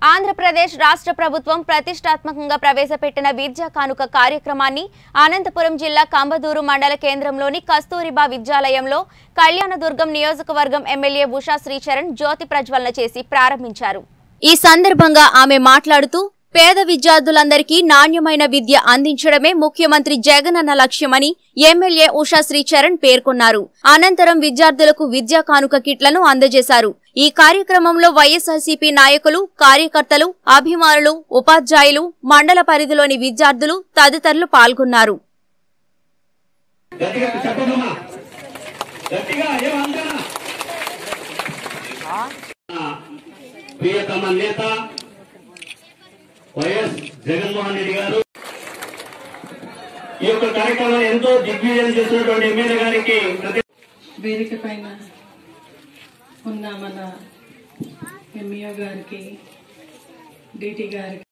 ఆంధ్రప్రదేశ్ రాష్ట్ర ప్రభుత్వం ప్రతిష్టాత్మకంగా ప్రవేశపెట్టిన విద్యా కానుక కార్యక్రమాన్ని అనంతపురం జిల్లా కంబదూరు మండల కేంద్రంలోని కస్తూరిబా విద్యాలయంలో కళ్యాణదుర్గం నియోజకవర్గం ఎమ్మెల్యే ఉషా శ్రీచరణ్ జ్యోతి ప్రజ్వలన చేసి ప్రారంభించారు ఈ సందర్భంగా ఆమె మాట్లాడుతూ పేద విద్యార్థులందరికీ నాణ్యమైన విద్య అందించడమే ముఖ్యమంత్రి జగనన్న లక్ష్యమని ఎమ్మెల్యే ఉషా శ్రీచరణ్ పేర్కొన్నారు అనంతరం విద్యార్థులకు విద్యా కానుక కిట్లను అందజేశారు ఈ కార్యక్రమంలో వైఎస్ఆర్సీపీ నాయకులు కార్యకర్తలు అభిమానులు ఉపాధ్యాయులు మండల పరిధిలోని విద్యార్థులు తదితరులు పాల్గొన్నారు గట్టిగా చెప్పదమ్మా గట్టిగా ఏమంటారా ప్రియతమ నేత వైఎస్ జగన్మోహన్ రెడ్డి గారు ఈ యొక్క కార్యక్రమం ఎంతో దిగ్విజయం చేసినటువంటి ఎమ్మెల్యే గారికి ప్రతి వేదిక పైన ఉన్న మన ఎంఈఓ గారికి డిటి గారికి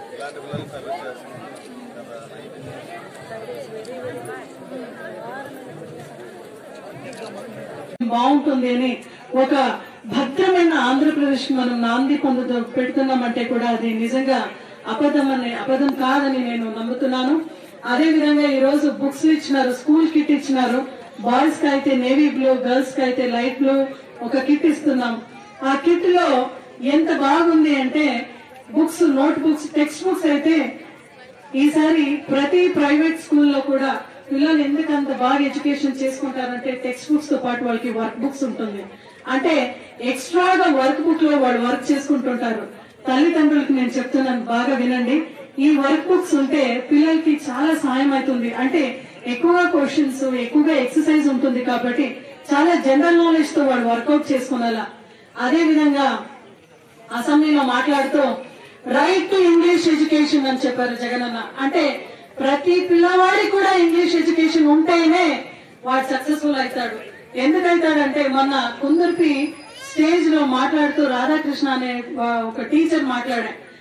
బాగుంటుంది అని ఒక భద్రమైన ఆంధ్రప్రదేశ్ మనం నాంది పొందుతూ పెడుతున్నామంటే కూడా అది నిజంగా అబద్ధం అని అబద్ధం కాదని నేను నమ్ముతున్నాను అదే విధంగా ఈ రోజు బుక్స్ ఇచ్చినారు స్కూల్ కిట్ ఇచ్చినారు బాయ్స్ కి అయితే నేవీ బ్లూ గర్ల్స్ కి అయితే లైట్ బ్లూ ఒక కిట్ ఇస్తున్నాం ఆ కిట్ లో ఎంత బాగుంది అంటే books notebooks textbooks అయితే ఈసారి ప్రతి ప్రైవేట్ స్కూల్లో కూడా పిల్లలు ఎందుకు అంత బాగా ఎడ్యుకేషన్ చేసుకుంటారంటే టెక్స్ట్ బుక్స్ తో పాటు వాళ్ళకి వర్క్ బుక్స్ ఉంటుంది అంటే ఎక్స్ట్రాగా వర్క్ బుక్ లో వాళ్ళు వర్క్ చేసుకుంటుంటారు తల్లిదండ్రులకు నేను చెప్తున్నాను బాగా వినండి ఈ వర్క్ బుక్స్ ఉంటే పిల్లలకి చాలా సాయం అవుతుంది అంటే ఎక్కువగా క్వశ్చన్స్ ఎక్కువగా ఎక్సర్సైజ్ ఉంటుంది కాబట్టి చాలా జనరల్ నాలెడ్జ్ తో వాళ్ళు వర్కౌట్ చేసుకునేలా అదే విధంగా అసెంబ్లీలో మాట్లాడుతూ రైట్ టు ఇంగ్లీష్ ఎడ్యుకేషన్ అని చెప్పారు జగనన్న అంటే ప్రతి పిల్లవాడికి కూడా ఇంగ్లీష్ ఎడ్యుకేషన్ ఉంటేనే వాడు సక్సెస్ఫుల్ అవుతాడు ఎందుకైతాడంటే మొన్న కుందర్పి స్టేజ్ లో మాట్లాడుతూ రాధాకృష్ణ అనే వా- ఒక టీచర్ మాట్లాడా